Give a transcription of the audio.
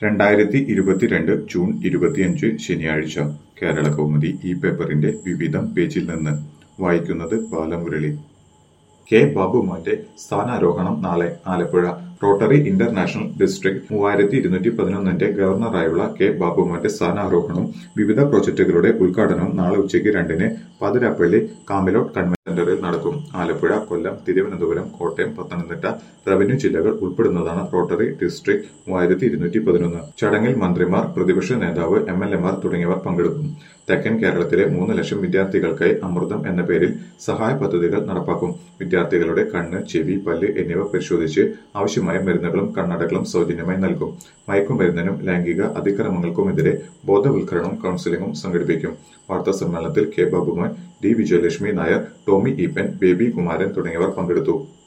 രണ്ടായിരത്തി ഇരുപത്തിരണ്ട് ജൂൺ ഇരുപത്തിയഞ്ച് ശനിയാഴ്ച കേരള കൗമുദി ഈ പേപ്പറിന്റെ വിവിധം പേജിൽ നിന്ന് വായിക്കുന്നത് ബാലമുരളി കെ ബാബുമോന്റെ സ്ഥാനാരോഹണം നാളെ ആലപ്പുഴ റോട്ടറി ഇന്റർനാഷണൽ ഡിസ്ട്രിക്ട് മൂവായിരത്തി ഇരുന്നൂറ്റി പതിനൊന്നിന്റെ ഗവർണറായുള്ള കെ ബാബുമോന്റെ സ്ഥാനാരോഹണവും വിവിധ പ്രോജക്ടുകളുടെ ഉദ്ഘാടനവും നാളെ ഉച്ചയ്ക്ക് രണ്ടിന് പാതിരാപ്പള്ളി കാമിലോട്ട് കൺവെൻഷൻ സെന്ററിൽ നടക്കും ആലപ്പുഴ കൊല്ലം തിരുവനന്തപുരം കോട്ടയം പത്തനംതിട്ട റവന്യൂ ജില്ലകൾ ഉൾപ്പെടുന്നതാണ് റോട്ടറി ഡിസ്ട്രിക്ട് മൂവായിരത്തി ഇരുന്നൂറ്റി പതിനൊന്ന് ചടങ്ങിൽ മന്ത്രിമാർ പ്രതിപക്ഷ നേതാവ് എം എൽ എമാർ തുടങ്ങിയവർ പങ്കെടുക്കും തെക്കൻ കേരളത്തിലെ മൂന്ന് ലക്ഷം വിദ്യാർത്ഥികൾക്കായി അമൃതം എന്ന പേരിൽ സഹായ പദ്ധതികൾ നടപ്പാക്കും വിദ്യാർത്ഥികളുടെ കണ്ണ് ചെവി പല്ല് എന്നിവ പരിശോധിച്ച് ആവശ്യമായ മരുന്നുകളും കണ്ണടകളും സൗജന്യമായി നൽകും മയക്കുമരുന്നിനും ലൈംഗിക അതിക്രമങ്ങൾക്കുമെതിരെ ബോധവൽക്കരണവും കൌൺസിലിംഗും സംഘടിപ്പിക്കും വാർത്താ സമ്മേളനത്തിൽ കെ ബാബുമാൻ ഡി വിജയലക്ഷ്മി നായർ ടോമി ഈപ്പൻ ബേബി കുമാരൻ തുടങ്ങിയവർ പങ്കെടുത്തു